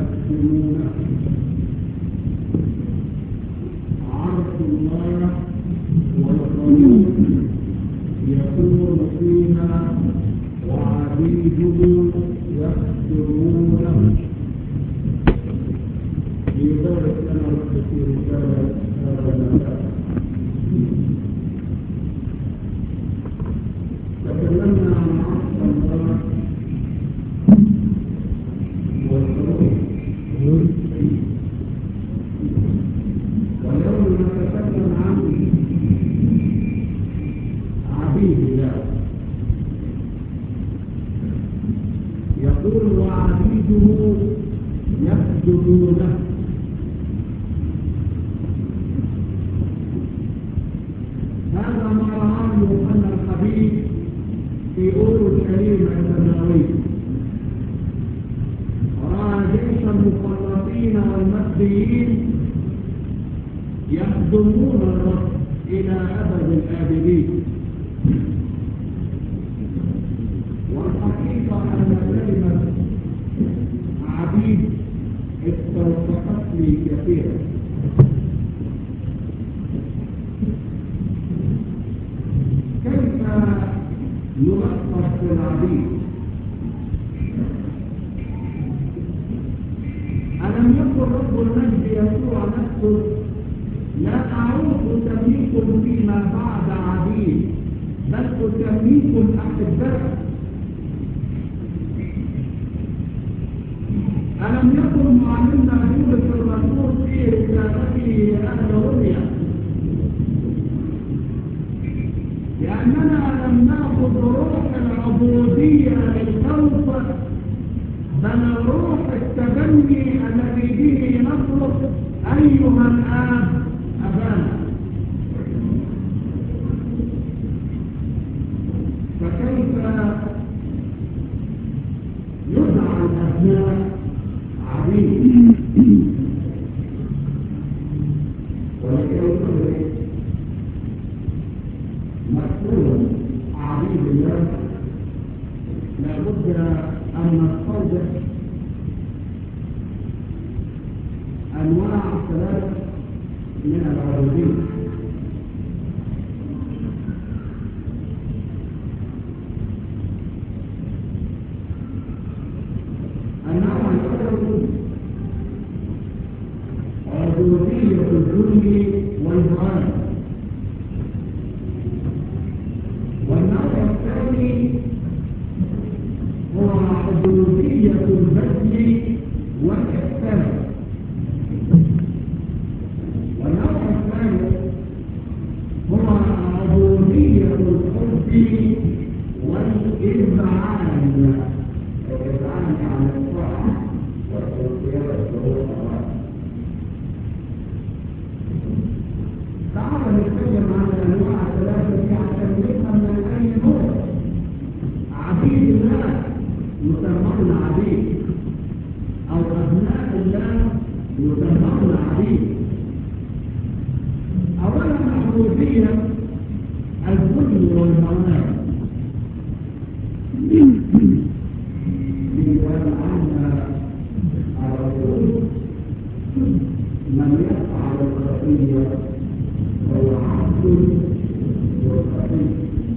يقسمونه عرش الله والقانون يكون فيها وعبيده يخدمونه ليبارك لنا رب في رسالة هذا المكان تكلمنا عن عرش الله والقانون واليوم نتكلم عن عبيد الله يقول وعبيده يسجدونه هذا ما رآه يوحنا الحبيب في أورشليم السماوي رأى جيش المخلصين والمسيحيين يخدمون الرب إلى أبد الآبدين والحقيقة أن كلمة عبيد استوثقت لي كثيرا كيف يلخص العبيد ألم يقل رب المجد يسوع نفسه لا أعود أسميكم فيما بعد عبيد بل أسميكم أحباء ألم يكن معلمنا بولس الرسول في رسالته لأهل روميا لأننا لم نأخذ روح العبودية للخوف بل روح التبني الذي به نصرخ أيها الآب أبانا فكيف يدعى الأبناء عبيد ولكي يدرك مسؤول عبيد الله لابد أن نستوضح أنواع ثلاث من العبودية النوع الأول عبودية الذل والهوان والنوع الثاني هو عبودية البذل والإحسان والنوع الثالث هو عبودية الحب والإذعان الإذعان عن الطاعة والتوفيق وهو الله تعالى نتكلم عن الأنواع الثلاثة دي عشان نفهم من أي نوع عبيد الله يسمون عبيد أو أبناء الله يسمون عبيد أولا عبودية الذل والمنام لأن الرسول من يفعل الخطية هو عبد والخطية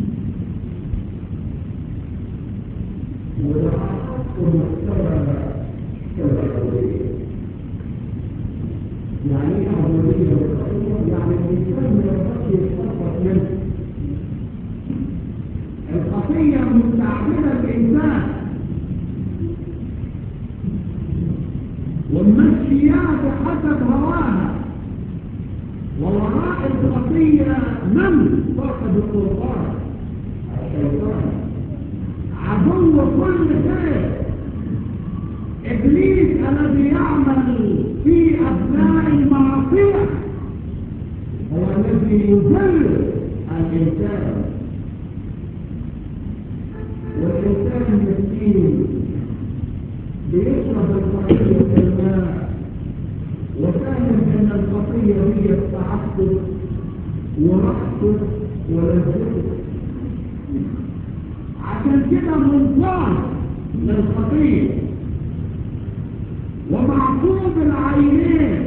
ويعرف مستوى كالعبودية يعني ايه عبودية والخطية؟ يعني الإنسان ما يقدرش يتخلص منه الخطية مستعملة الإنسان والمشيات حسب هواها ووراء الخطية من صاحب السلطان الشيطان عدو كل خير إبليس الذي يعمل في أبناء المعصية هو الذي يذل الإنسان والإنسان المسكين بيشرب الخطية الماء وفاهم أن الخطية هي التعصب ورقصه ولذته عشان كده منصان للخطية ومعصوب العينين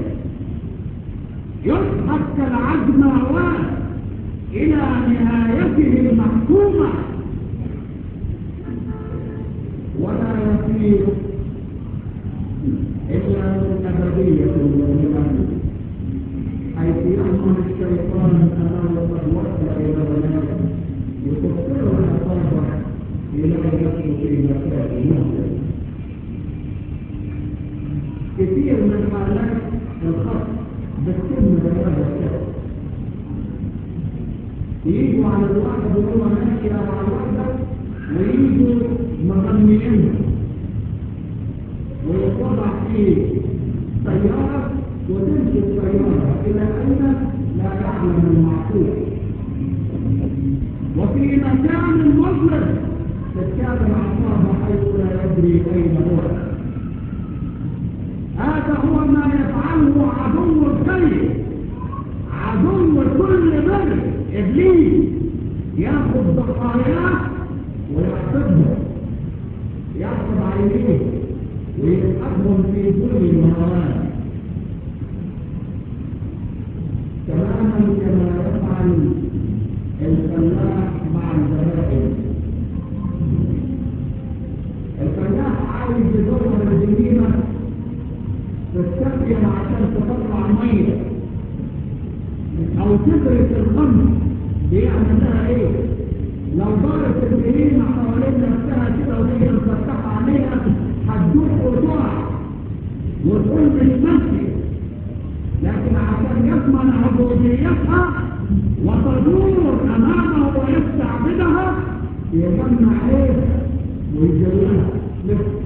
يسحب كالعجماوات إلى نهايته المحكومة ولا يصير إلا من أبدية ومن حيث يأمر الشيطان أنه قد وصل إلى بنات يكفره الأصابع إلى يصل في مكان مهلك كثير من حالات الخط بتتم بهذا الشكل يجوا على الواحد وهو ماشي على الواحدة ويجوا مغنيين ويوضع في سيارة وتمشي السيارة إلى أين لا يعلم المعقول وفي مكان مظلم تتكاد العصابة حيث لا يدري أين هو هذا هو ما يفعله عدو الخير عدو كل بر إبليس ياخذ ضحاياه ويعصبهم يعصب عينيه ويسحبهم في كل المهارات تماما كما يفعل الفلاح مع الزبائن الفلاح عايز يدور الجنينه تستخدم عشان تطلع ميه او تدرس الخمر بيعمل لها ايه لو دارت الجنينه حوالين نفسها كده وهي مفتحه عليها هتدوق وتقع وتقول مش ماشيه لكن عشان يضمن عبوديتها وتدور امامه ويستعبدها يجمع ايه ويجلها مثل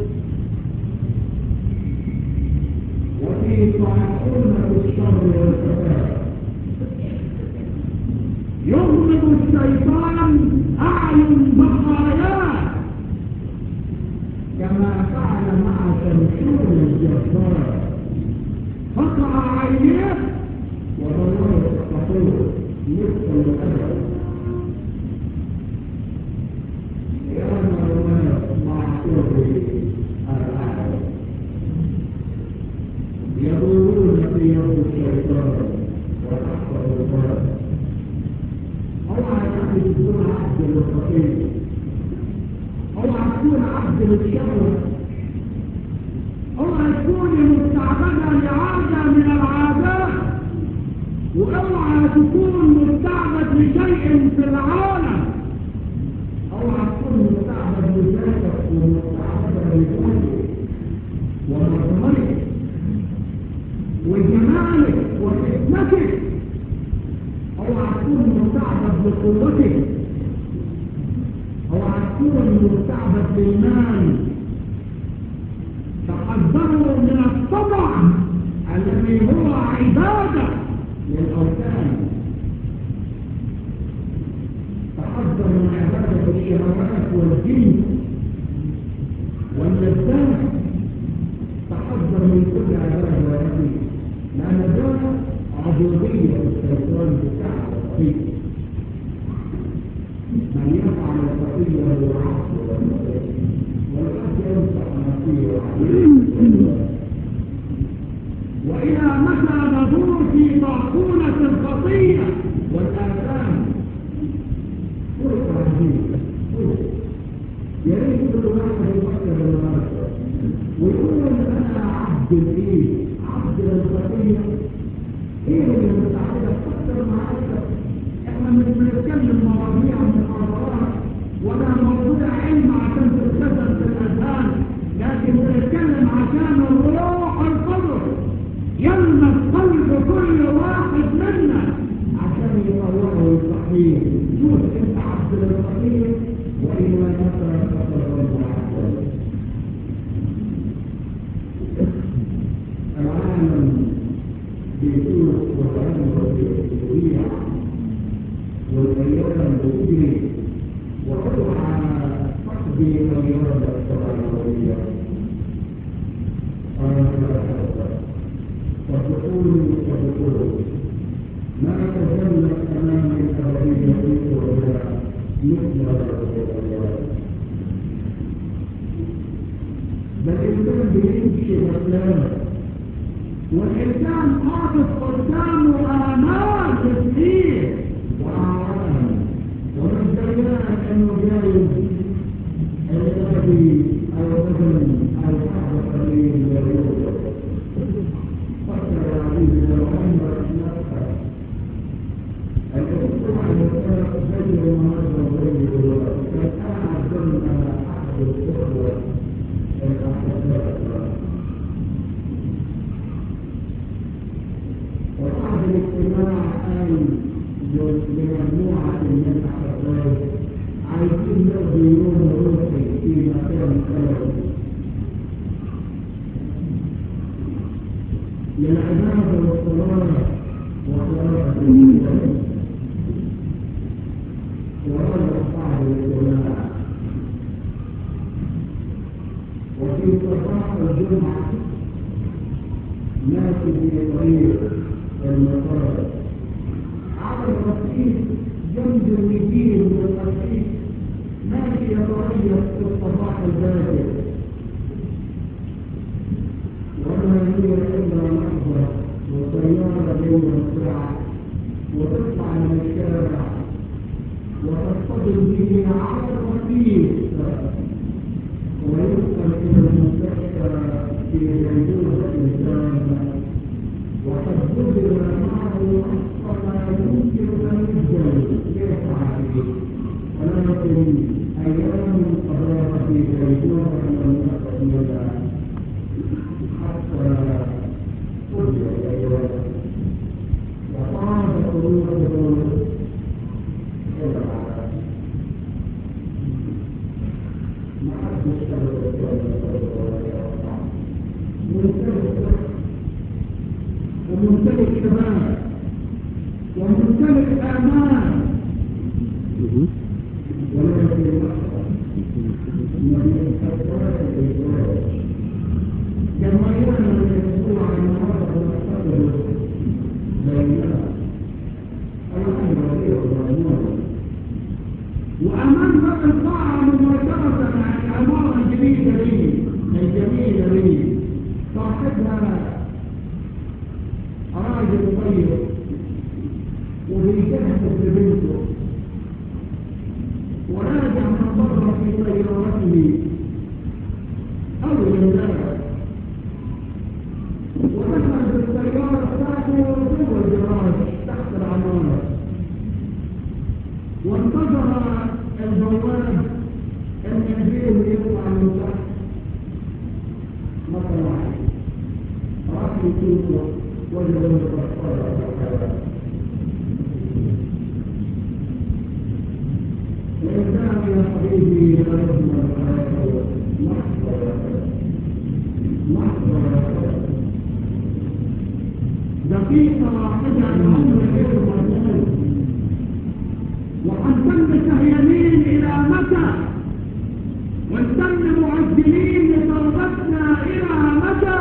وفي طاعون الشر والفساد يغلب الشيطان اعين بقاياه كما فعل مع شمشون الجبار فقع عينيه ودورت الطفول مثل الأبد يا مرمان معصوب الأعلى يدورون في يوم الشيطان وتحفظ الفرد اوعى تكون عبد للخطيب اوعى تكون عبد للشهوه اوعى تكوني مستعبدة لعادة من العادات واوعى تكون مستعبد لشيء في العالم اوعى تكون مستعبد لذاتك ومستعبد لذاتك ومظهرك وجمالك وحكمتك اوعى تكون مستعبد لقوتك اوعى تكون مستعبد للمال تحذروا من الطبع الذي هو عبادة للأوثان تحذر من عبادة الشهوات والجن واللذات تحذر من كل عبادة ورحمة لأن ده عبودية الشيطان بتاعه الخطية من يفعل الخطية هو عبد والخطية والعبد ينصح نفسه وإلى متى ندور في طاحونة الخطية والآثام فرصة عجيبة يا ريت كل واحد يفكر بالمناسبة ويقول أنا عبد الإيه؟ عبد الخطية إيه اللي مستعدة تفكر معاك؟ إحنا مش بنتكلم مواضيع محاضرات ولا موضوع علم عشان تتكلم في الأذهان لكن بنتكلم عشان الروح القدس يلمس قلب كل واحد منا عشان يطوره ويصحيه شوف انت عبد للخطيه والى متى تقرب عبد العالم بيشوف وتعلم ويضيع والايام بتجري وتوعى تقضي الإرادة التبعوية وتقول وتقول ما تزلت أمام الأبدية والرجاء مثل الرجاء بل الإنسان بيمشي ولا الله والإنسان حاطط قدامه آمال كثير وأعوان ومن ديان أنه جايز الذي أو الرجل أو حد قليل يقول فكر يا عزيزي لو عمرك نفسك الأسبوع المسألة زي النهارده وزي دلوقتي كان قاعد ضمن أحد الإخوة الأحباء وبعد الاجتماع قال لمجموعة من الأحباب عايزين نقضي يوم روحي في مكان خالص للعبادة والصلاة وقراءة الكتاب ورجع بعض الاجتماع وفي صباح الجمعة ماشي في طريق المطار على الرصيف جنب النجيل والرصيف ماشي يتريث في الصباح الباكر وما هي الا لحظه وسياره جوه الساعه وتطلع من الشارع وتصطدم به على الرصيف ويوصل الى المستشفى في غيبوبه الانسان وقد ذكر معه أقصى ما يمكن أن يبذل يسعى به ولكن أيام قضاها في غيبوبة لم تكن حتى قضي الأيام وطاب قلوبهم إلى العذاب ما حدش منتهى وممتلك شباب وممتلك آمال ولكن كما يعلم الاسبوع النهارده نستقبل بيننا الامر غير مضمون وامام باب الطاعه مباشره عن الاماره الجديده لي الجميله لي صاحبها راجل طيب وبيجهز لبنته وراجع من بره في طيارته اول امبارح ودخل بالسياره بتاعته جوه الجراج تحت العماره وانتظر البواب ان يجريه يطلع من تحت ما طلعش راح يشوفه وجد المتصفى الإنسان يا حبيبي لا يضمن حياته لحظة لحظة دقيقة واحدة العمر غير مضمون وهنتم سهيانين إلى متى؟ ونتم معجلين لتوبتنا إلى متى؟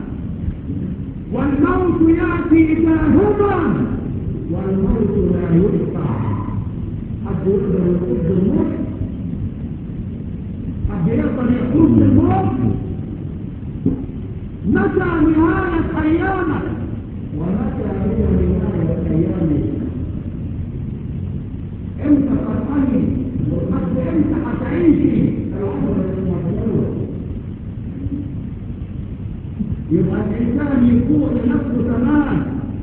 والموت يأتي داهما والموت لا يدفع حد يقدر يقود الموت حد يقدر يقود الموت متى نهاية أيامك ومتى هي نهاية أيامك انت فرحاني وحتى انت هتعيشي العمر المفروض يبقى الإنسان يكون لنفسه تمام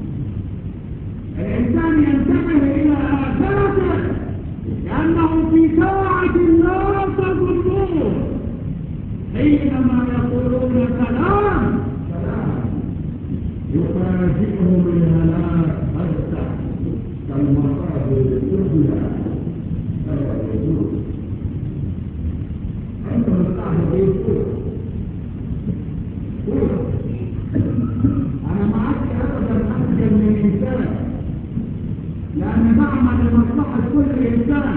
الإنسان ينتبه إلى آخرته لأنه في ساعة لا تظنون حينما يقولون سلام سلام يفاجئهم الهلاك بغتة كالمقابر الدنيا فلا يجوز أنت مستعد يقول أنا معك أبدا أخجل من إنسان لأن بعمل لمصلحة كل إنسان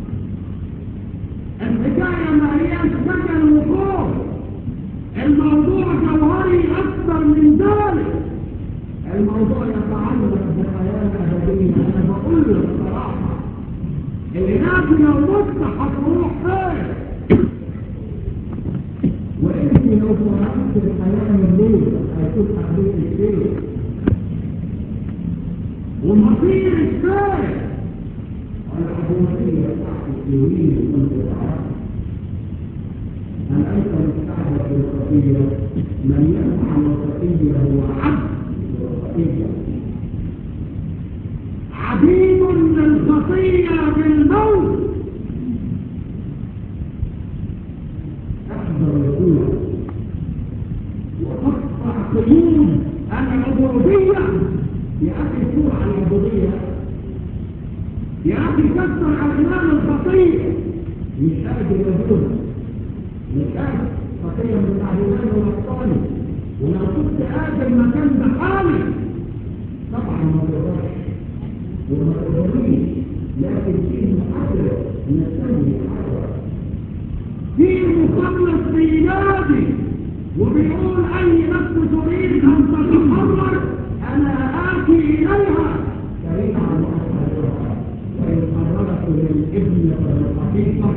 الحكاية ما هي سجن وخوف الموضوع جوهري أكثر من ذلك الموضوع يتعلق بحياة أبدية أنا بقول لك بصراحة الناس لو مت هتروح فين وانت لو فرقت الحياة ايام الليل هيكون حديث الشيء ومصير الشيء العبودية بتاعت الدينين كنت تعرف هل انت مستعبد بالخطية من يفعل الخطية هو عبد الخطية عبيد للخطية بالموت احذر الكوع وقطع قيود العبودية يا اخي كوع العبودية يا اخي كسر اغلال الخطية مش قادر يجوز مش قادر خطية من تعبيرات الوطاني ولو كنت قادر المكان ده حالي طبعا ما تقدرش وما تقدريش لكن فيه محرر نسمي محرر في مخلص ميلادي وبيقول اي نفس تريد ان تتحرر انا اتي اليها سريعا واحررها وان حررت للابن فالحقيقه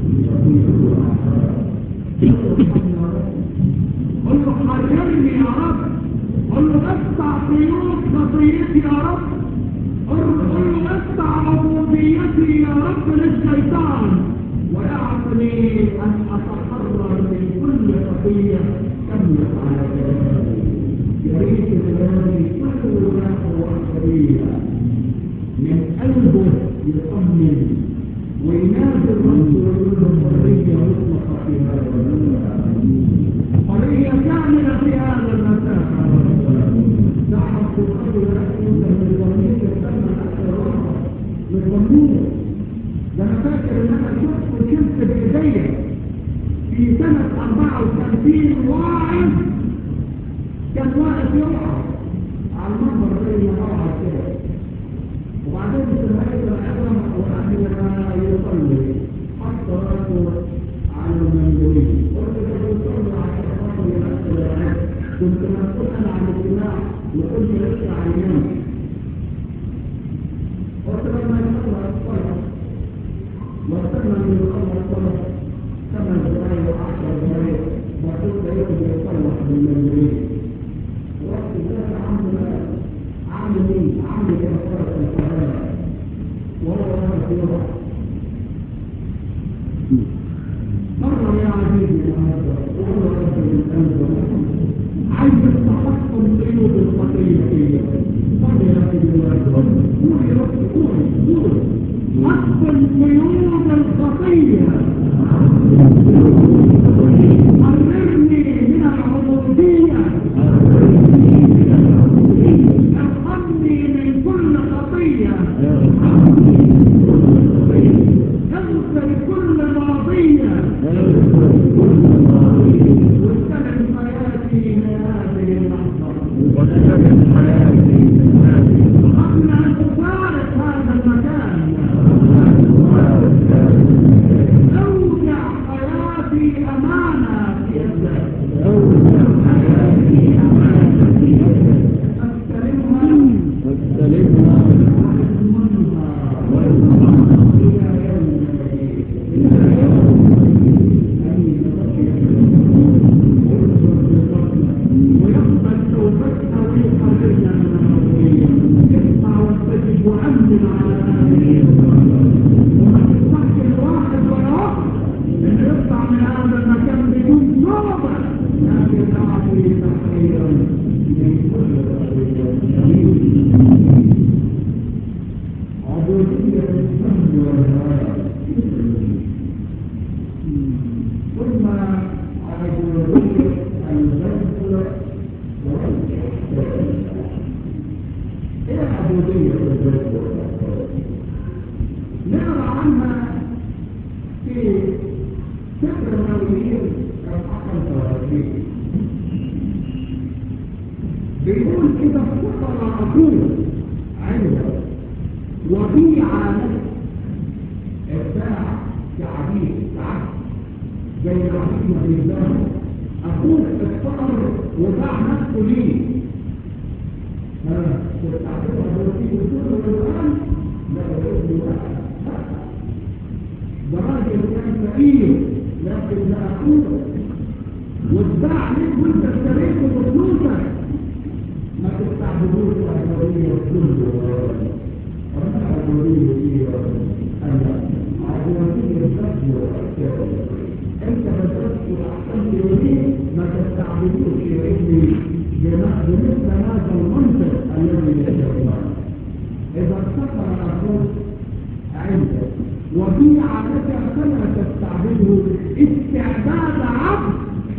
قل له حررني يا رب قل له اقطع قيود خطيتي يا رب قل له اقطع عبوديتي يا رب للشيطان ويعطني ان اتحرر من كل خطيه تملك على كلامي يا ريت كلامي كل له خطيه من قلبه يطمن وينادي الرب ويقول له حريه مطلقه في هذا حريه كامله في هذا المساء تعرف الرجل يأخذ من ضمير يسمى الأسرار من ضمير ده انا فاكر ان انا شفت وشفت بايديا في سنة 54 واعظ كان واقف يوعظ على المنبر زي ما بوعظ كده وبعدين في نهاية العظم وقبل ما يصلي حط راسه على المندوبين قلت له بيصلي عشان خاطر يمثل العظم كنت مسؤول انا عن الاجتماع وقلت ارجع ينام قلت لما يصلي الصلاه وصلنا من الأمر صلى ثمان دقائق وعشر دقائق وقلت لقيته بيصلح بالمنزلين وقت ذاك عمل عامل ايه؟ عامل كفارة الصلاة وهو واقف يضع مرة يا عزيزي النهارده وهو رجل القلب عايز التحكم قيود الخطية فيا قل يا أخي دلوقتي قول يا رب قول قول حق قيود الخطية حررني من العبودية ارحمني من كل خطية اغفر كل ماضية واستلم حياتي من هذه اللحظة قبل أن تفارق هذا المكان أودع حياتي أمانة في يدك أستلمها وأضمنها إلى يوم ويقبل توبتنا ويحررنا من العبودية اسمع واستجب وأمن على هذه وما تسمحش الواحد ولا واحد إنه يطلع من هذا المكان بدون توبة لكن أعطي تحريرا من كل عبودية الذنب والهوى ثم عبودية الذنب والإحسان ايه عبودية الذنب والإحسان نقرا عنها في سفر النوويين الحكم التوحيد بيقول كده افتقر اخوه عنده وبيع له اتباع كعبيد كعبد زي العبيد ما بيتباع اخوك افتقر وباع نفسه ليه ها تستعرفها بوسيط وتقول له الان لا يقول له لا ده راجل كان فقير لكن لا اخوه واتباع ليك وانت اشتريته بفلوسك ما تستعبدوش العبودية كله أما العبودية دي أنا عبودية الفضل والكتاب انت بدرست واحسنت اليه ما تستعبدوش يا ابني بمثل هذا المنطق الذي يشرع اذا افتقر اخوك عندك وبيع لك فلا تستعبده استعباد عبد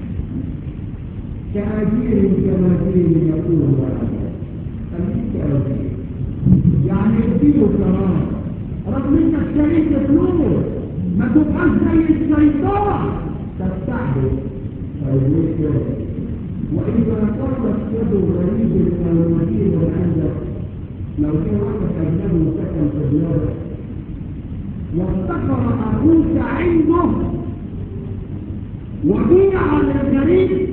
كأجير كوزير يقول خليك كوزير يعني اديله كرامه رغم انك شريك فلوس ما تبقاش زي الشيطان تستعبد طيب واذا قرت يد غريب او مدير عندك لو كان واحد اجنبي سكن في بلادك وافتقر اخوك عنده وبيع للغريب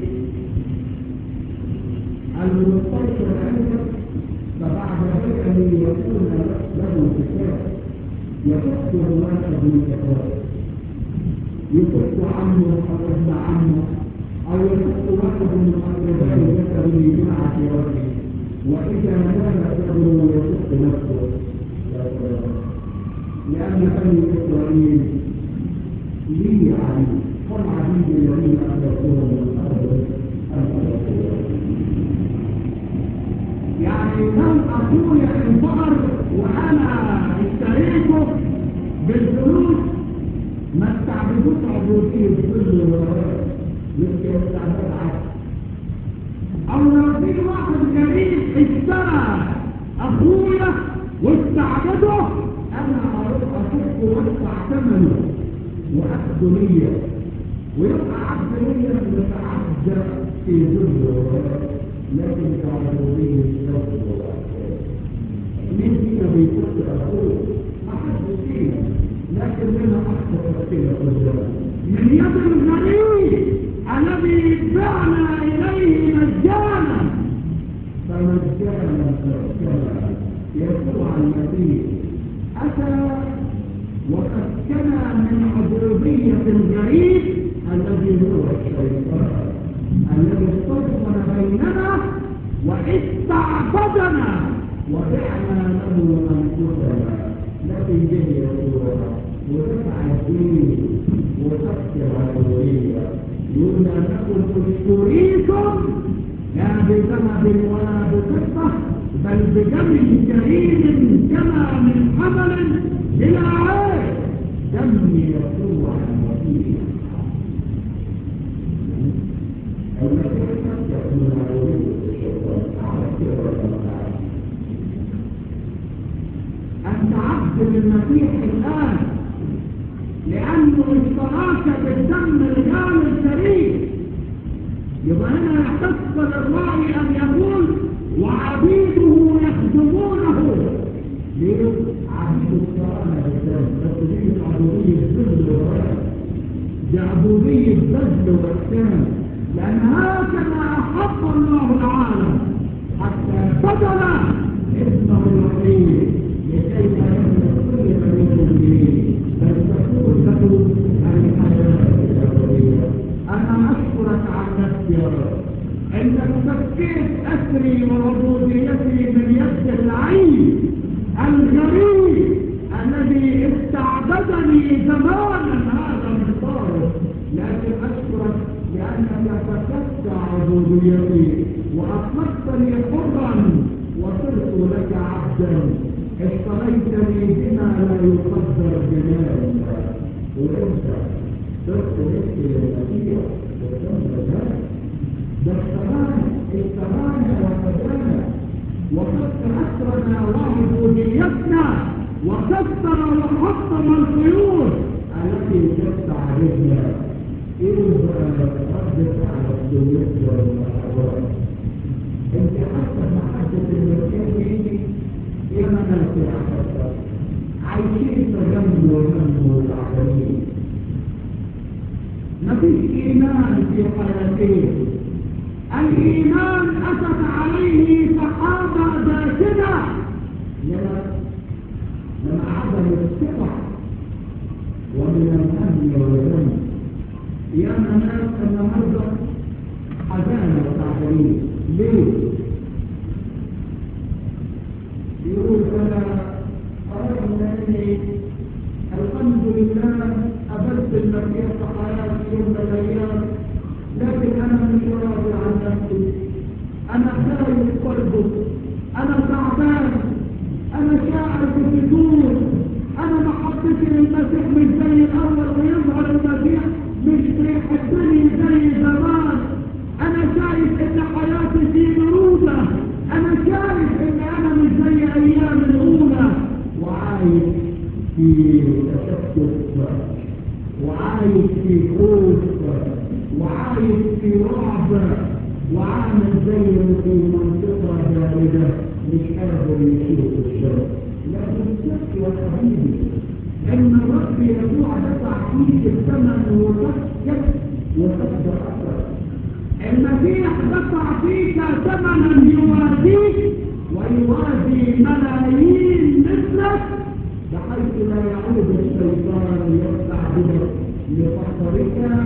المستيقظ عندك فبعد ذلك يكون له كتاب يفك الناس بالكتاب يفك عنه او ابن عمه او يفك واحد من اقرباء ذكره مع وجهه واذا مات ابنه يفك نفسه لان بني اسرائيل لي عبيد هم عبيد الذين اخرجوهم من الارض يعني لو اخويا انفقر وانا اشتريته بالفلوس ما استعبدوش عبودية كل وراء يمكن استعباد عبد او لو في واحد غريب اشترى اخويا واستعبده انا اروح افكه وادفع ثمنه واخده ليا ويبقى عبد ليا يبقى عبد في ظل وراء لكن كعبودية الشوق مين فينا بيفكر اخوه احد فينا لكن لنا اكثر كده قدام من يد الغريب الذي ادفعنا اليه مجانا فمجانا كما يسوع المسيح اتى وقد كان من عبودية الغريب الذي هو الشيطان الذي استوطن بيننا واستعبدنا وبعنا له انفسنا لكن جه يسوع ودفع الدين وفكر العبودية يقول انكم اشتريتم لا بذهب ولا بفضة بل بدم كريم كما من حمل الى عين دم يسوع المسيح أنت عبد للمسيح الآن لأنه اشتراك بالدم الغالي الكريم يبقى هنا يحتفظ الراعي أن يقول وعبيده يخدمونه ليه؟ عبيد الكرامة بالدم بس دي مش عبودية بذل والرأي دي عبودية بذل والإحسان لأن هكذا أحب الله العالم حتى بدل ابنه الوحيد لكي لا يملك كل من يؤمن بل تكون له الحياة الأبدية أنا أشكرك على نفسي يا رب إنك فكيت أسري وعبوديتي من يد العين الغريب الذي استعبدني زمانا هذا من طارق لكن أشكرك لأنك فكت عبوديتي وأطلقتني حرا وصرت لك عبدا اشتريتني بما لا يقدر جمالا وانت صرت لك للمسيح وتم ذلك ده اشتراني اشتراني وفدانا وقد أسرنا وعبوديتنا وكسر وحطم القيود التي تستعبدنا ايه ردت على السلوك والمحاضرات انت حتى محبة المسيح دي ايه منافع حتى عايشين في غم وهم وتعبانين مفيش ايمان في حياتهم الايمان اتت عليه سحابة ذاتنا لما لما عدم الثقة ومن الهم والهم يا ناس النهارده حزانة وتعبانين ليه؟ يقول أنا أردنا أني الحمد لله قبلت المسيح في حياتي يوم من الأيام لكن أنا مش راضي عن نفسي أنا خايف برضه أنا تعبان أنا شاعر بالفتور أنا ما حبيتش المسيح مش زي الأول ويظهر المسيح مش بيحبني زي زمان أنا شايف إن حياتي في برودة أنا شايف إن أنا مش زي أيام الأولى وعايش في تشتت وعايش في خوف وعايش في رعب وعامل زي في منطقة باردة مش قادر يشوف الشر لكن الشك يا حبيبي ان الرب يسوع دفع فيك الثمن وتسكت وتقدر اكثر المسيح دفع فيك ثمنا يوازيك ويوازي ملايين مثلك بحيث لا يعود الشيطان يستعبدك لفقرك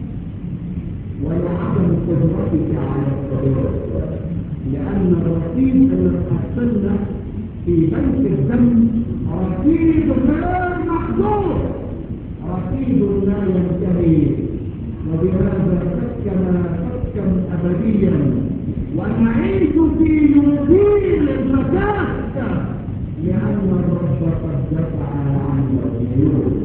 ولعدم قدرتك على الصغير لأن الرصيد اللي تحصلنا في بيت الدم رصيد غير محدود رصيد لا ينتهي وبهذا سكن سكن أبديا ونعيش في يوبيل المساحة لأن الرب قد دفع عن العيوب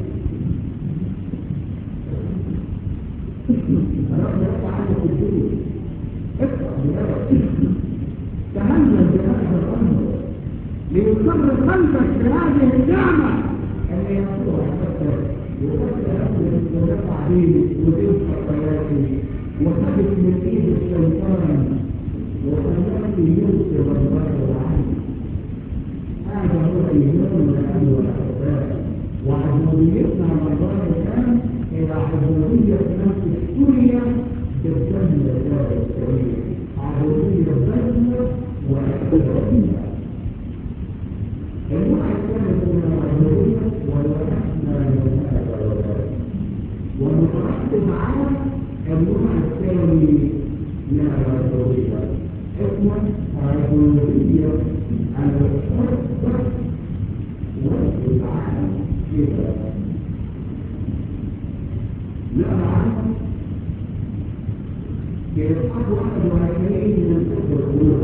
الرب يرفع عنك الدنيا اقرأ بهذا تهنى بهذا الأمر ليقر قلبك بهذه النعمة أن يسوع فكر وفكر أمر ودفع به وتنفع حياتي وخدت من إيد الشيطان وخلاني ينصر الله عني هذا هو إيماننا أيها الأحباء وعبوديتنا على الله الآن إلى عبودية نفس سوريا بالدم الله الكريم عبودية بذل واعتبارية النوع الثالث من العبودية ورثنا من هذا الولاء ومترتب على النوع الثاني من العبودية اسمه عبودية الحب والإذعان كده نقرا عنه في إصحاح 21 من سفر الخروج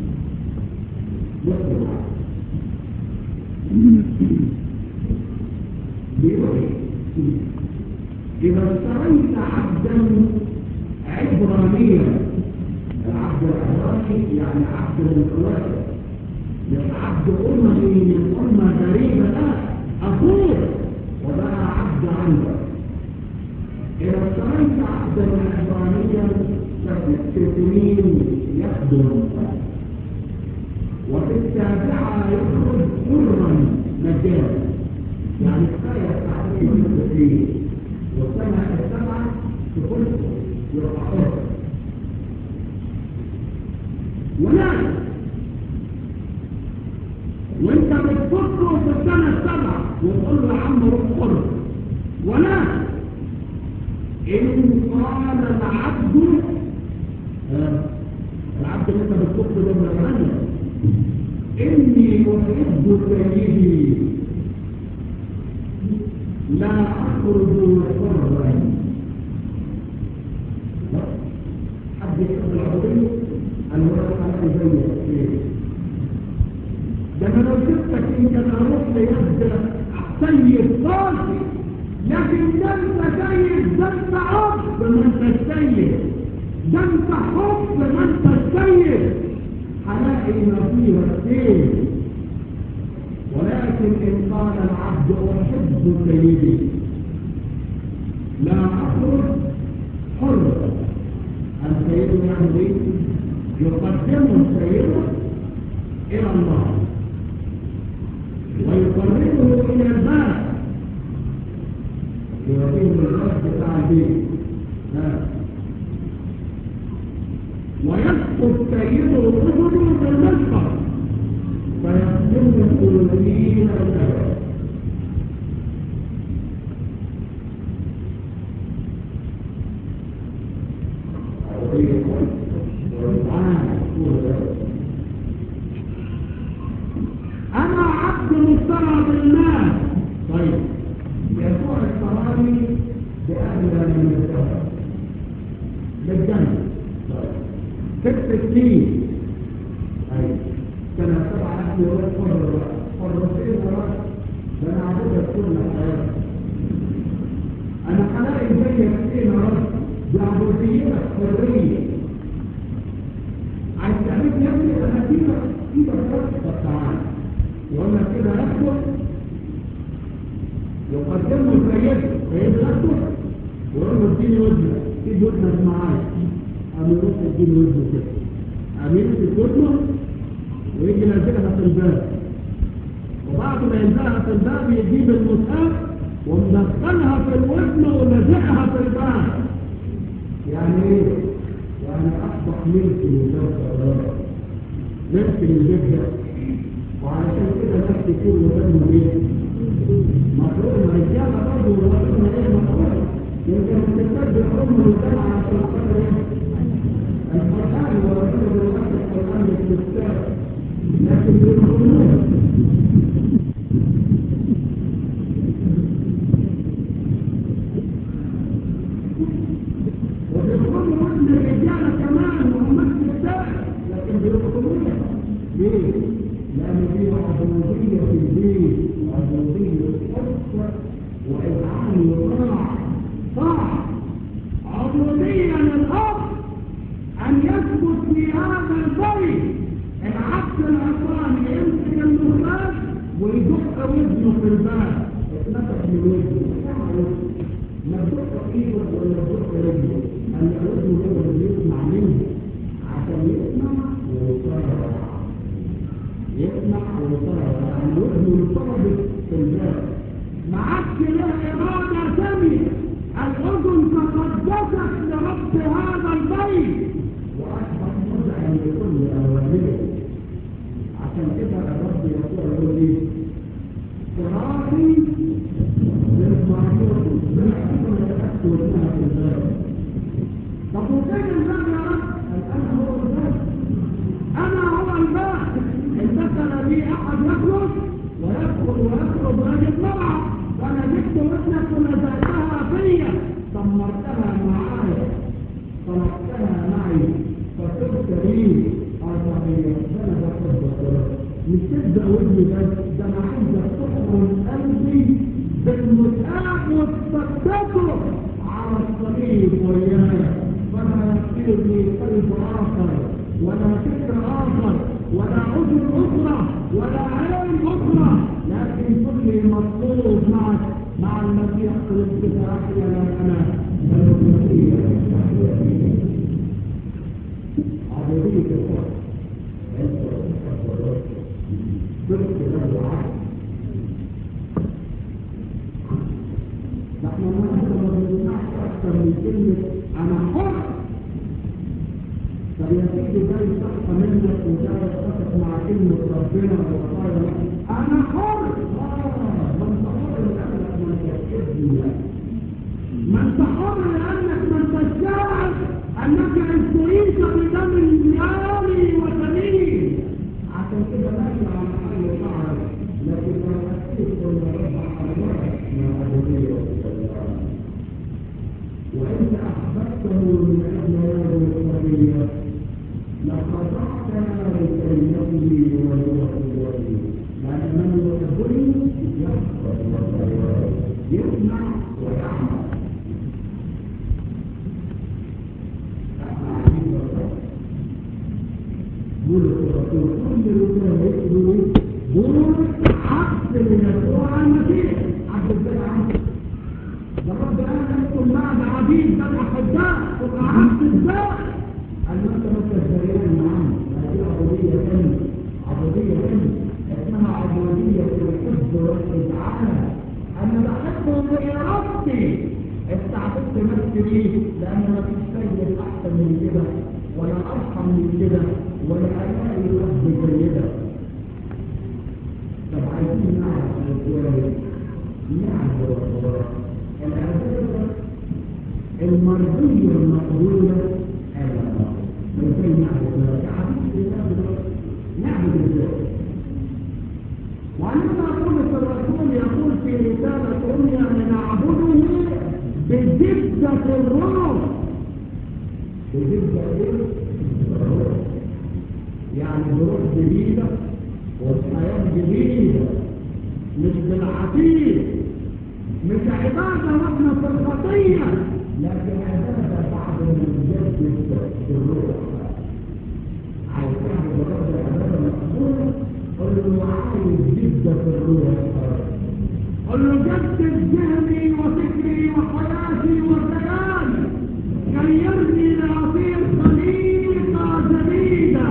نقرا عنه بيقول إذا اشتريت عبدا عبرانيا العبد العبراني يعني عبد من الخلاصة مش عبد أممي من أمة غريبة لا أخوه وبقى عبد عندك إذا اشتريت عبدا عبرانيا فست سنين يخدم وفي السابعة يخرج حرا مجانا يعني كفاية ساعتين في والسنة السبعة تخرج يبقى حر ولكن وانت بتفكره في السنة السبعة وتقول له يا عم روح حر ولكن إن قال العبد آه. العبد اللي انت بتفكره ده من الغنى إني أحب سيدي لا أخرج حرا حد يحب العبودية الولد على زيك ده انا لو سبتك انت تروح ليد سيد قاسي لكن ده انت سيد ده انت اب ما انت السيد ده انت حب ما انت السيد هلاقي نصيرك فين ولكن ان قال العبد احب سيدي لا اخرج حر السيد يعمل ايه يقدم السيد الى الله ويقربه الى الباب يوديه الباب بتاع البيت ويسقط سيده اذنه بالمسقط فيخدمه الى الباب ستين أيوة سنة سبعة أهل ولاد حر حرتين ورد ده أنا عبودة كل حياتي أنا هلاقي زي ستين رد بعبوديتك حرية عايز تعمل يا ابني أنا كده كده بس طب تعالى وأنا كده أدخل يقدم له سيده سيده يدخل ويقول له اديني وزنك ايد وزنك معايا قام يروح يديني وزنه كده قام يمسك وزنه ويجي لازقها في الباب وبعد ما يلزقها في الباب يجيب المسحاق ومدخلها في الوزن ولازقها في الباب يعني ايه؟ يعني اصبح ملك للباب ده ملك للبيت ده وعلشان كده ناس كتير وزنهم ايه؟ مفروض الرجاله برضه وزنهم ايه مفروض يمكن الستات بيحرموا الرجاله على القدر ايه؟ القرآن ورسول الله القرآن للستات لكن بيحرموه وبيحرموا وزن الرجاله كمان وهم الستات لكن بيحرموه ليه؟ لأن في عبودية في البيت وعبودية الأسرة وإذعان وطاعة طاعة عبودية للأب أن يثبت في هذا البيت العبد العصراني يمسك المخرج ويدق وزنه في الباب اتنفخ من وزنه ما تدق ايدك ولا تدق رجله أن وزنه هو اللي يسمع منه عشان يسمع ويطلع يسمع ويطلع يعني وزنه يطلب في الباب ما عادش له إرادة ثانية الأذن تقدست لرب هذا البيت وأصبح مزعج لكل أوامره عشان كده الرب يقول يقول لي صراطي للمعروف من أحسن الأكل وزنها في الباب طب وفين الباب يا رب؟ أنا هو الباب أنا هو الباب إن دخل بي أحد يخلص ويدخل ويخرج ويجد مرعى وأنا جبت ابنك ولزقتها فيا دمرتها معايا طلبتها معي فصرت لي أربعية أنا بحبك مش تبدأ ودني بس ده أنا عايزك تحضن قلبي بالمتعب وتصدقه على الصليب وياي فلا يصيرني قلب آخر ولا فكر آخر ولا عذر أخرى ولا عين أخرى لكن كل مطلوب معك مع المسيح في الانتفاع لا أنا بل المسيح عبودية الحق أنت تحب الرب صدق له عبد نحن النهارده ما بنسمعش أكثر من كلمة أنا حر طب يا سيدي ده يصح منك وده يتفق مع كلمة ربنا وقضايا أنا حر آه ما أنت حر لأنك ما أنتش ابني ما أنت حر لأنك ما أنتش شاعر أنك استعيت بدم اليالي وسمين عشان كده ماشي على حل شعرك لكن لو أكيد كنا ربع على مرة ما أبوية وإنت أحببته من أجل هذه القضية لخضعت لكلمته ولوحدته لأن من يحبني يحفظ ويرى يسمع ويعمل بولس الرسول كل رسالة يكتبوا بولس عبد ليسوع المسيح عبد ازاي عبد ده رب قال انتم بعد عبيد بل احباء تبقى عبد ازاي قال له انت ما تشتريان يا عم هذه عبودية ثانية عبودية ثانية اسمها عبودية الحب والإذعان أنا بحبه بإرادتي استعبدت نفسي ليه؟ لأن ما فيش سيد أحسن من كده ولا أرحم من كده ولا ألاقي رب جيدة طب عايزين نعرف ازاي نعبد الله العبادة المرضية المقبولة على الله ازاي نعبد الله كعبيد الله نعبد ازاي وعندما بولس الرسول يقول في رسالة روميا أن نعبده بجدة الروح بجدة ايه؟ يعني بروح جديدة وبحياة جديدة مش بالعتيق مش عبادة واحنا في الخطية لكن عبادة بعد ما نجدد في الروح عايز تعمل رب العبادة مقبولة قل له عايز جدة في الروح قل له جدد ذهني وفكري وحياتي وكياني غيرني لأصير خليقة جديدة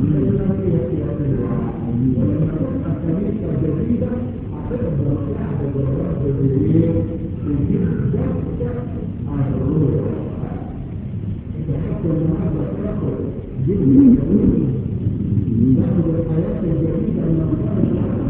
ولما تبقى خليقة جديدة هتقدر تعبد الرب بالليل وتجيب جدة الروح تحط النهارده تاخد جدة تاخد الحياة الجديدة من الله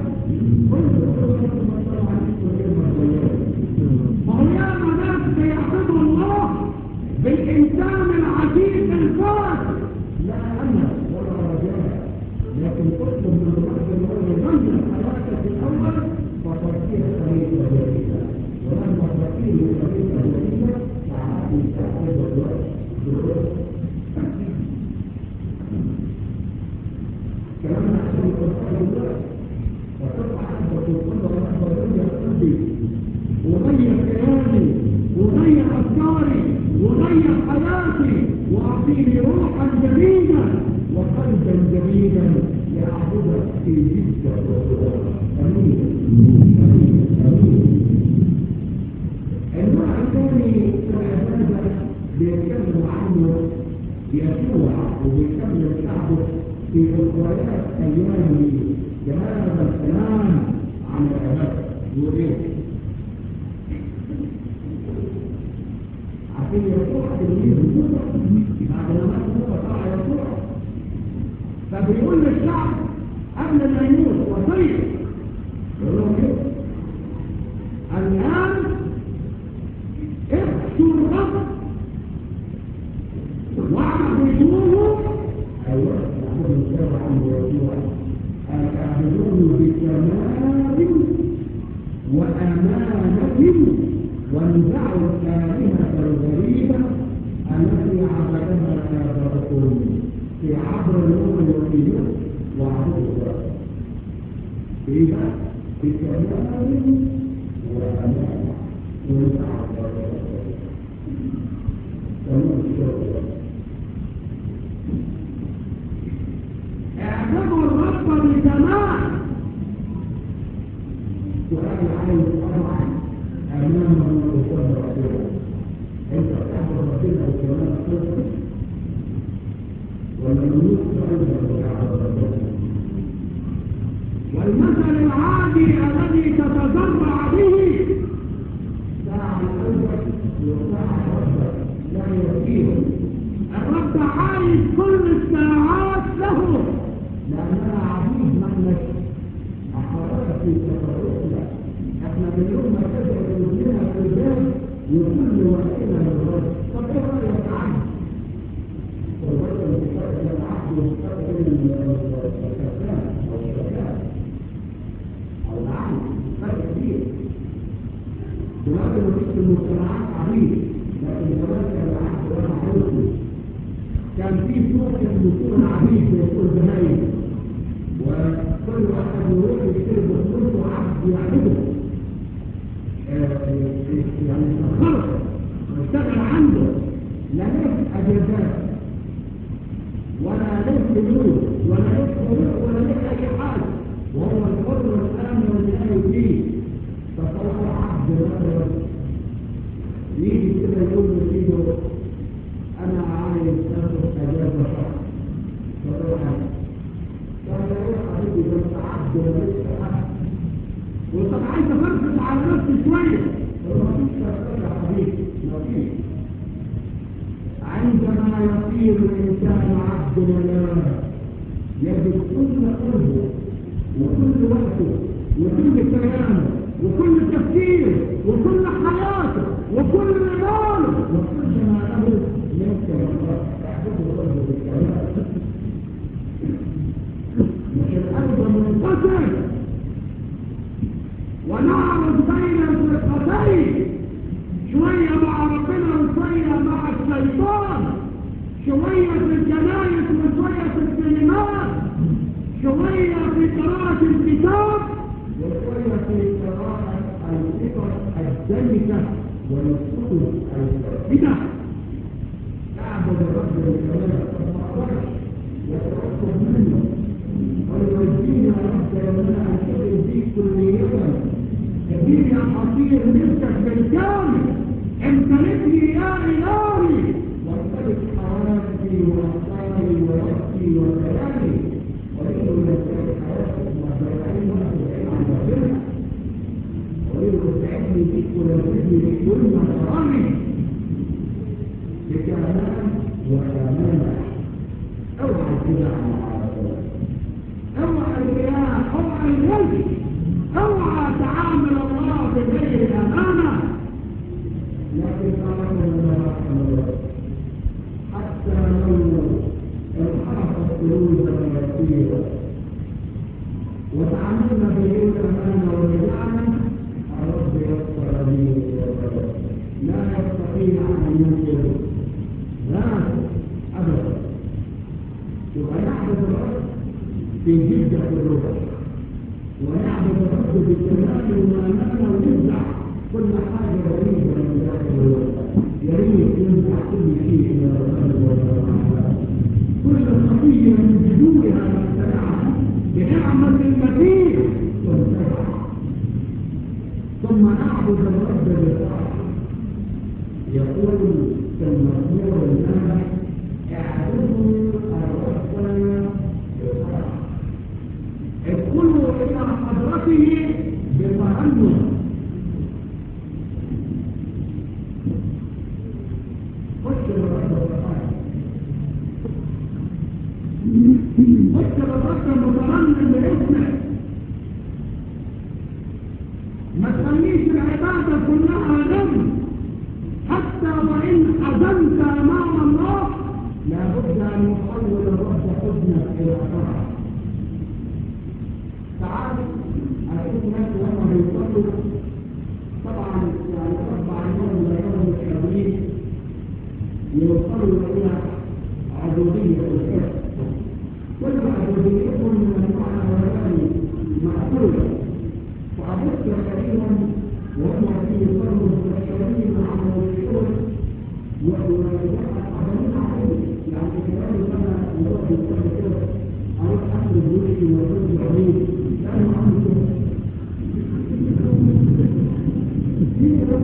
ما هو ياما ناس بيعبدوا الله بالإنسان العتيق الفاسد لا أنا ولا رجاء لكن تطلب من الرب ان هو يغير حياتك الأول فتصير خليفة جديدة ولما تصير خليفة جديدة تعالي تعبد الرب بالروح كلامنا عشان القرآن دلوقتي وتبقى عندك القدرة رب الدنيا قلبي وغير كلامي وغير أفكاري وغير حياتي وأعطيني روحا جديدا وقلبا جديدا يعبدك في جدة الروح أمين أمين أمين النوع الثاني في العبادة بيتكلم عنه يسوع وبيكمل شعبه في ذكريات أيام هذا الكلام عن العبادة يقول إيه؟ عشان يسوع تلميذ موسى بعد ما مات موسى طلع يسوع فبيقول للشعب قبل ما يموت وصيه يقول لهم ايه؟ الان اخشوا الرب واعبدوه ايوه يعبدوا الشرع عن يسوع اعبدوه بكمال وامانه وانزعوا الآلهة الغريبة التي عبدها آباؤكم في عبر اليوم الوحيد وعبدوا الله. إذا بكمال وأمانة وانزعوا الآلهة تمام الشغل اعبدوا الرب بكمال سؤال عايز طبعا امامه قدام ربنا انت بتعبد ربنا وكمان صدق ولا ملوك ايضا بتعبد ربنا والمثل العادي الذي تتزرع به ساعة الأول وساعة ربك لا يكفيه الرب عايز كل الساعات له لأننا عبيد نحن أحرار في تصرفنا احنا من يوم ما تبقى رجلنا في الباب وكل وقتنا للرب طب ايه رايك عبد؟ والرجل المفرد بين العبد والمفرد بين الكسلان او الشكال او العبد فرق كبير دلوقتي مفيش في المجتمعات عبيد لكن زمان كان العبد وانا عرفي كان في سوق اسمه سوق العبيد زي سوق الزهايم وكل واحد يروح يشتري بفلوسه عبد يعبده يعني خلص واشتغل عنده لا ليه اجازات ولا ليه فلوس ولا ليه فلوس ولا ليه اي حاجه وهو الحر الان والنهايه فيه تصور عبد مثلا يجي كده يقول لسيده انا عايز اخد اجازه شهر فروح قال له يا حبيبي ده انت عبد وليس حد وطب عايز افرفش على نفسي شويه مفيش فرفشه يا حبيبي مفيش عندما يصير الانسان عبد لله يجد كل قلبه وكل وقته وكل كلامه وكل تفكيره وكل حياته وكل ماله وكل ما له يذكر الله يعبده ربه بالكلام مش القلب منقسم ونعرض بين الفرقتين شوية مع ربنا وشوية مع الشيطان شوية في الجنايس وشوية في الكلمات في قراءة الفطر الدنكة والكتب الفاسدة يعبد الرب بالكلام يترقب منه ويوجهني يا رب لما انشغل فيك كلية اديني اصير ملكك بالكامل امتلكني يا الهي وامتلك حياتي وافكاري ونفسي وكلامي وإنه يمتلك حياتي وزرعين وأسرعين عن ربنا وإنه تسعدني بك ولوجدني بكل مكرمي بكلام وأمانة اوعى الكلام مع ربنا اوعى الكلام اوعى الوجه اوعى تعامل الله بغير الامانه لكن تعالوا الله حتى لو انحرفت قلوبنا كثيرا وتعاملنا بغير الامانه ورجعنا الرب يسر لي لا يستطيع ان ينكر لا ابدا يبقى نعبد الرب في جدة الروح ونعبد الرب بالكمال والأمانة وننزع كل حاجة غريبة من داخل الروح يا ريت ننزع كل شيء من القلب والمعاملات كل خطية من جذورها نبتلعها بنعمة المسيح تنتزع ثم نعبد الرب بالطاعة يقول في المزمور النبي اعبدوا الرب بالطاعة ادخلوا الى حضرته بتأنس خش بالرب بالطاعة خش بالرب مترنم باسمك ما تخليش العبادة كلها غم حتى وإن حزنت أمام الله لابد أن يحول الرب حزنك إلى فرح ساعات أشوف ناس وهم بيصلوا طبعا يعني رب عنهم لا يوم الشرير يوصلوا إلى عبودية الحب كل عبوديتهم من المعنى الأولاني مقبولة فأبص عليهم وهم في يصلوا مستشعرين عن الشغل ويعملون عليه يعني كلام انا نروح نصلي كده اروح اخرج وشي وارد عليه لانه عنده شغل دي بس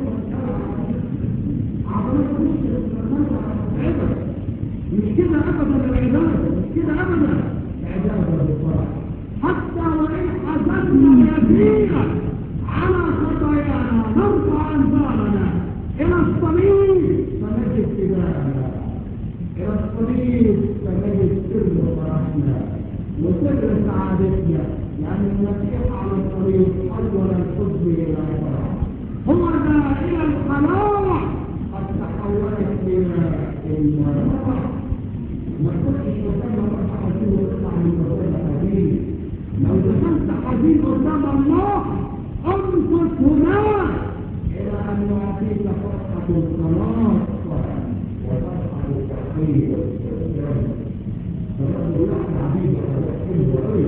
عضلات وشي عبد مش كده ابدا العباده مش كده ابدا عباده بالفرح حتى وان حزننا يسيرا على خطايانا نرفع انظارنا الى الصليب فنجد فداءنا الى الصليب فنجد سر فرحنا وسر سعادتنا لان المسيح على الصليب حول الحزن الى الفرح هو ذا الى الحلاوه قد تحولت الى الفرح ما تخش قدام الله حزين وتطلع من قدام حزين لو دخلت حزين قدام الله انفس هناك الى ان يعطيك فرحه الخلاص وفرحه التحقيق فالرب يعطي عبيده ويحب قوي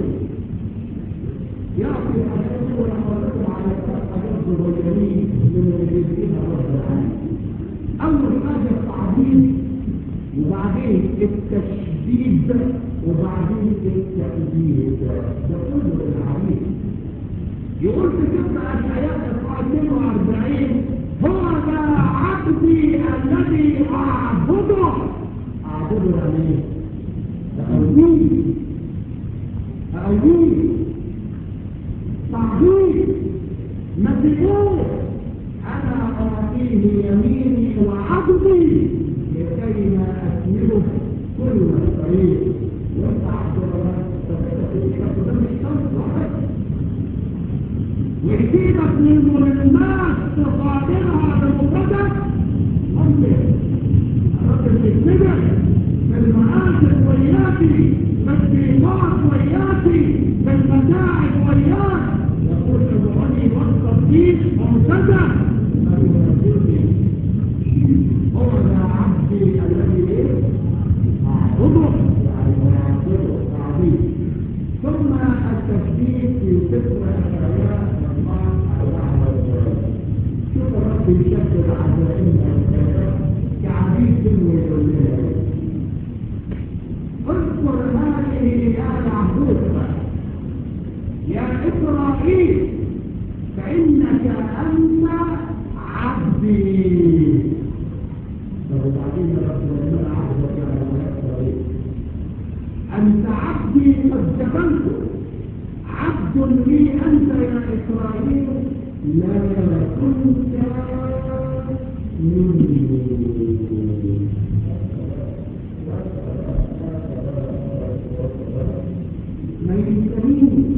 يعطي حاجات ويحركهم على حاجات صغيرين من اللي بيديها رب العالمين اول حاجه التعظيم وبعدين التشديد وبعدين التأديب ده كله العبيد يقول في سفر أشعياء 42 هو ذا عبدي الذي أعبده أعبده يعني إيه؟ أقويه أقويه تعظيم مسيحوه أنا أعطيه يميني وعبدي لكي ما أكمله كل الطريق وانت عبد الله ده مش شرط ويجيبك من مهمات تصادرها بمفردك ممكن الراجل يتبع بالمآسف وياتي بالضيقات وياتي بالمتاعب ويات يقول ادعوني وسط الدين ممتدى فينزلني هو ذا عبدي الذي ايه؟ اعبده يعني اعبده تعظيم ثم التشديد في سفر اشعياء كعبيد دنيا والليل اذكر هذه يا يعقوب يا إسرائيل فإنك أنت عبدي طب وبعدين يا رب لما عبدك يا رب يا إسرائيل أنت عبدي قد جبلت عبد لي أنت يا إسرائيل لا كنت مني ما يستنيني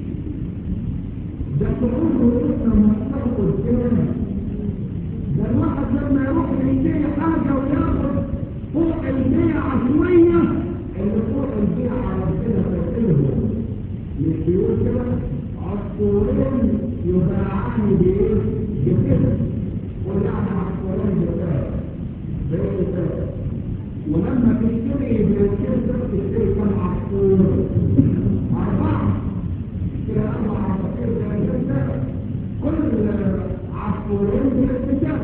ده شعور وإحنا مصطفى قدام ده الواحد لما يروح يشتري حاجة وياخد فوق البيع شوية اللي فوق البيع ربنا فاتلهم مش بيقول كده عصفورين يباعان بايه؟ بكده ويعني عصفورين بكده بايه كده ولما تشتري بالكده تشتري كم عصفور؟ أربعة كده أربع عصافير زي كده كل عصفورين بالكده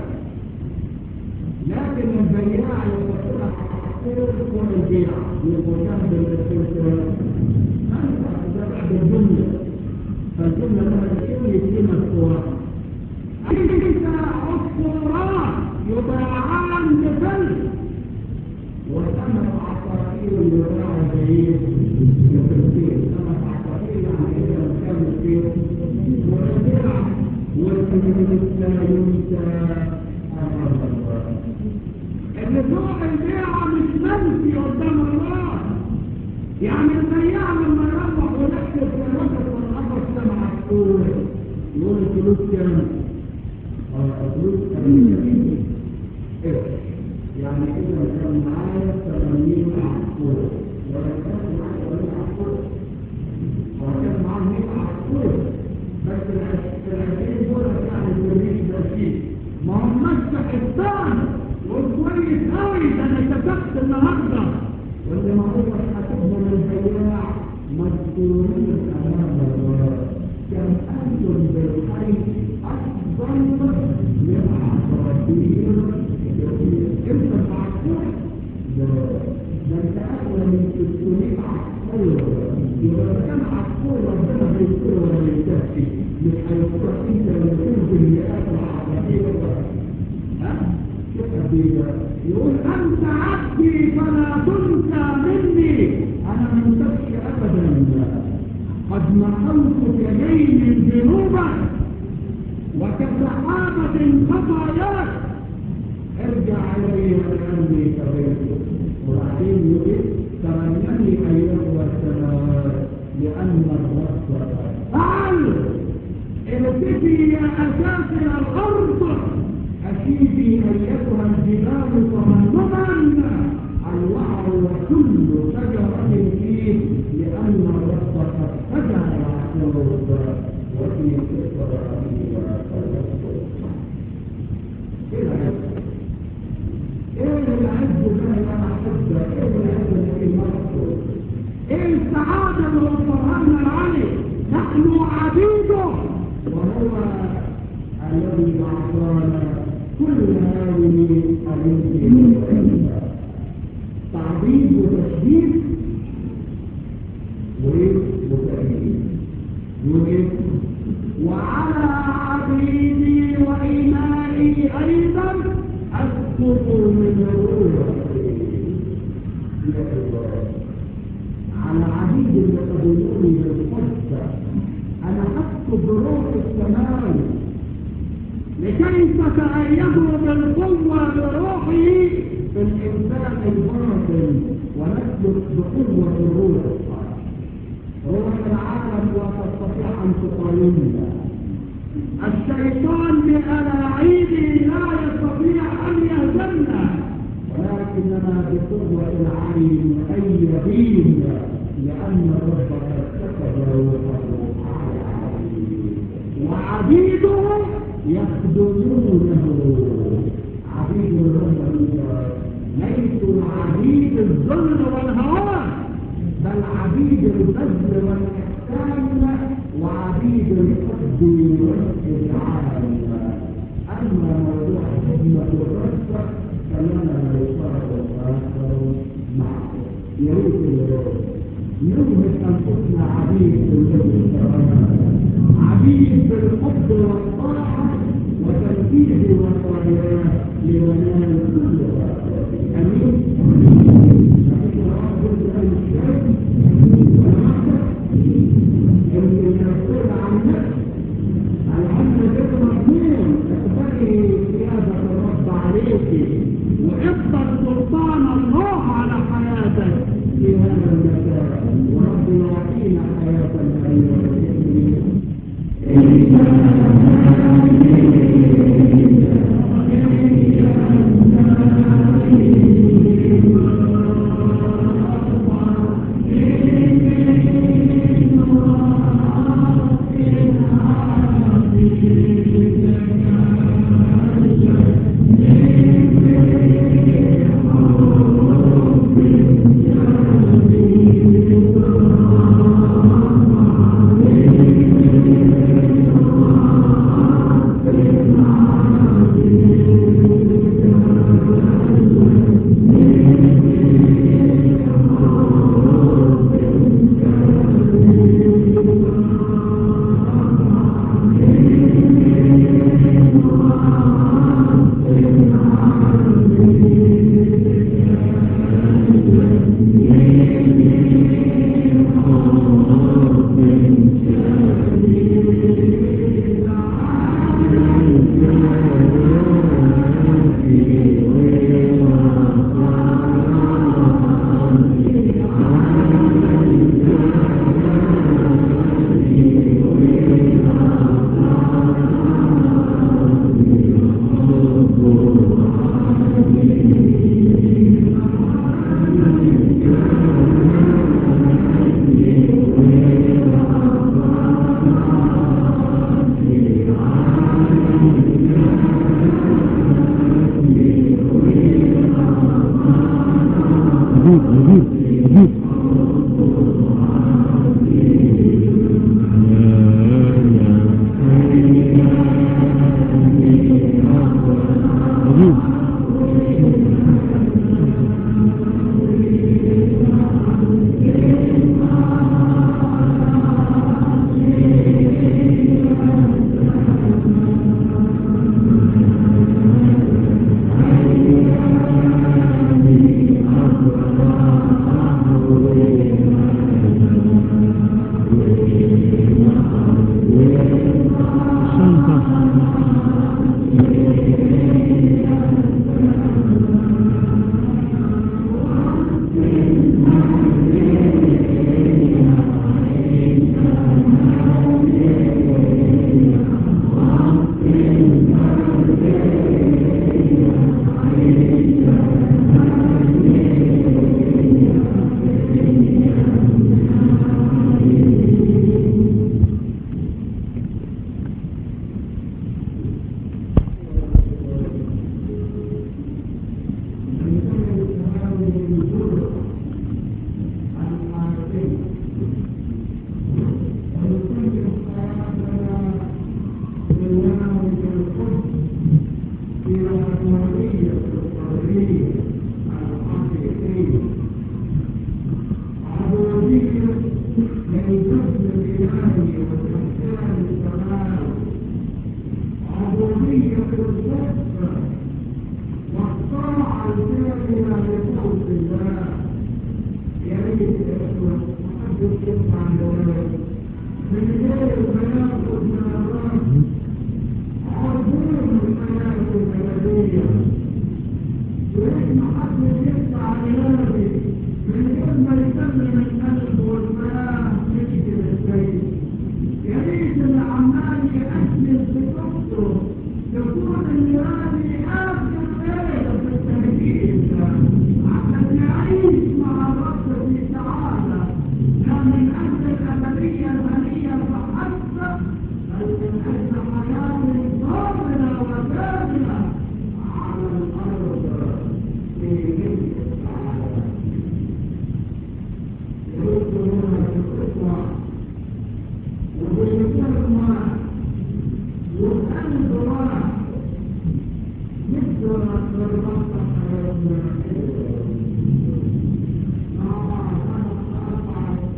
لكن البياع يحط لك عصفور فوق البيع يبقى كام بالكده ده بعد الجملة فالجملة لها الكل يتم الصورة أنت عصفورات يباعان بفل وسمك عصافير يباع بعيد بفلسين سمك عصافير يعني إذا كان الفيل والبيع والفلس لا ينسى أمام الله اللي فوق البيعة مش منسي قدام الله يعني البياع لما يروح ويكتب في الوقت والقفص ده مع الصور يقول الفلوس كام؟ اه الفلوس كام؟ ايه؟ يعني اذا كان معايا 80 عصفور ولا كان معايا 80 عصفور هو كان معاه 100 عصفور بس العشرين دول يعني الريش ده شيء ما هماش حسان وكويس قوي ده انا كتبت النهارده واللي ما هو حاسبهم البياع مذكورين امام الله كم انتم بالحي افضل من عصافير انت معقول ده ده انت اقوى من 600 عصفور يبقى كم عصفور ربنا هيذكره ولا يكفي مش هيذكر انت لما تنزل مئات العصافير ها يقول أنت عبدي فلا تنسى مني أنا ما انسكش أبدا قد محوت يدي من ذنوبك وكسحابة خطاياك ارجع إلي لأني كبيت وبعدين يقول ترنني أيها السماوات لأن الرب فعل ارتفي يا أساس الأرض أشيدي أيتها الجبال ترنما الوعر وكل شجرة فيه لأن الرب قد فجع يعقوب وفي إسرائيل إيه العز؟ إيه العز ده يا أحبة؟ إيه العز اللي مصر؟ إيه السعادة اللي وفرها لنا العلي؟ نحن عبيده وهو الذي أعطانا كل هذه الامتيازات تعظيم وتشديد وتأكيد يقول وعلى عبيدي وإمائي أيضا أسقط من روحي يا الله على عبيد اللي قبلوني بالقدس أنا أسقط بروح السماوي لكي تتأيدوا بالقوة بروحه في الإنسان الباطن ونسلك بقوة الروح روح العالم لا تستطيع أن تقاومنا الشيطان بألاعيبه لا يستطيع أن يهزمنا ولكننا بقوة العين أيدين لأن الرب قد كتب روحه على عبيده وعبيده يخدمونه عبيد الرب ليسوا عبيد الذل والهوان بل عبيد البذل والإحسان وعبيد الحب والإذعان أما موضوع خدمة الرب نوهب أنفسنا عبيد بالحب عبيد بالحب والطاعة وتنفيذ وصاياه لننال كل أمين يمكن المسؤول عن نفسه العلم غير مضمون اقبلي قيادة الرب عليك واقبل سلطان الله على حياتك في هذا المكان ورب يعطينا حياة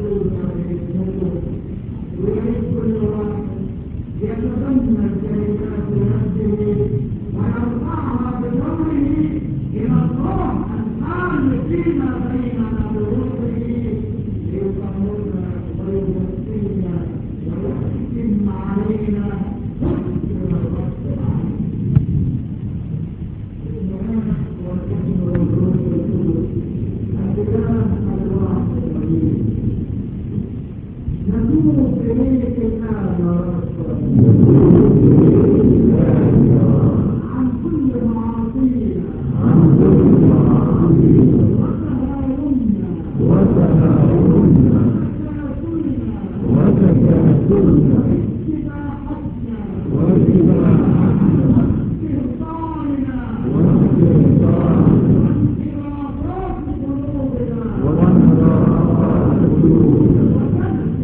ويعطينا باسمه ويعيش كل واحد يتبنى الكلمات بنفسه ويرفعها بدوره الى الله الحال فيما بيننا بروحه ليطهرنا ويغسلنا ويحكم علينا حكم الرب العالمين والابن والروح القدس الاله الواحد الرحيم نتوب اليك الان يا رب عن كل معاصينا وتهاوننا وتكاسلنا اتباعنا استهتارنا وانحراف قلوبنا وكنز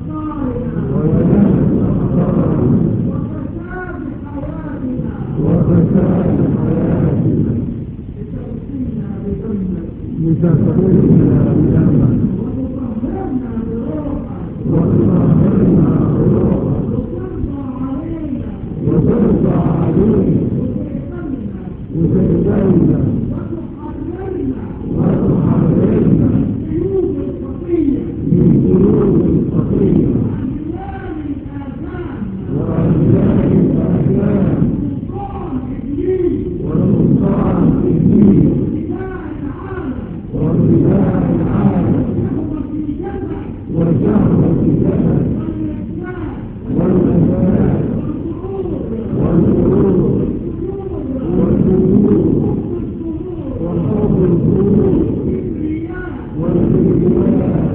افكارنا وفساد حياتنا لتغسلنا بدمك لتغفرنا بدمك وتطهرنا بروحك وتطهرنا بروحك وترضى علينا وترضى علينا وتحسننا وتهدينا وتحررنا وتحررنا من قيود الخطيه من قلوب الخطيه وأغلال الآثام واغلال الاحلام وسلطان إبليس وسلطان ابليس وابتداء العالم وابتلاء العالم وشهوة الجسد وشهوه الجسد والإفساد والفساد والغرور والغرور والجنود والحب وحب القلوب والكبرياء والكبرياء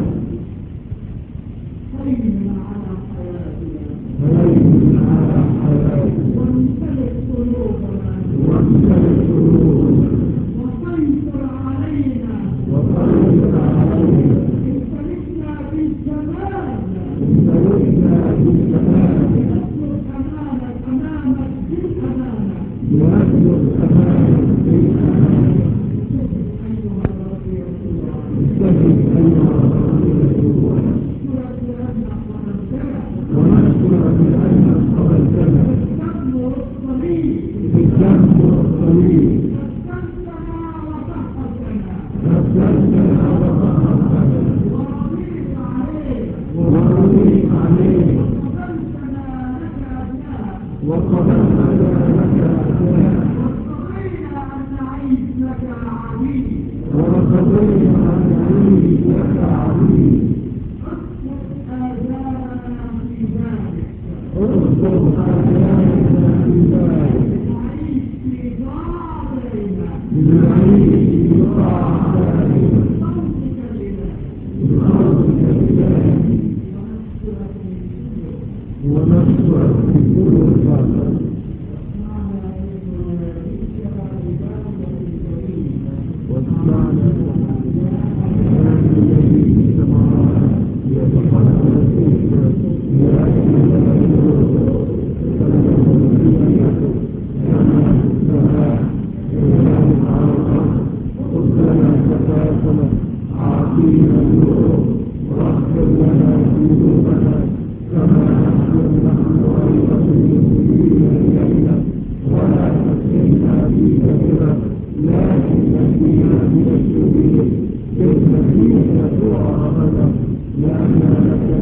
هين على حياتنا هين على حياتنا وامتلك قلوبنا وامتلك قلوبنا وسيطر علينا وسيطر علينا امتلكنا بالجمال امتلكنا بالكمال نسلك امامك امامك بالامانه نسلك امامك بالامانه ايها الرب يسوع استجب ايها الرسول يسوع نشكرك لانك قبلتنا ونشكرك لانك قبلتنا بالدم والصليب بالدم والصليب مسكنتنا وطهرتنا غسلتنا وطهرتنا ورضيت علينا ورضيت عليك وقبلتنا لك ابناء وقبلنا لك أبناء واستطينا ان نعيش لك عبيد ورتضينا أن نعيش لك عبيد اسقط اذاننا في ذلك اصبر أحياننا في ذلك نعيش في ضعفنا لنعيش في طاعتك صوتك الالهي بصوتك الإلهي ونشكرك من كل ونشكرك في كل خاطر اسمعنا من ذكر عبادك الكريم واسمعنا الكلام الذي في السماوات يتقبل فيك ليأتي ملكوتك فليكن مشيئتك كما في السماء كذلك على الأرض خذ لنا كفافنا أعطينا اليوم واغفر لنا ذنوبنا كما نغفر نحن أيضا للمسلمين إلينا ولا تفتنا في كثرة لكن نجينا من الشرير بالمسيح يسوع ربنا لأن لك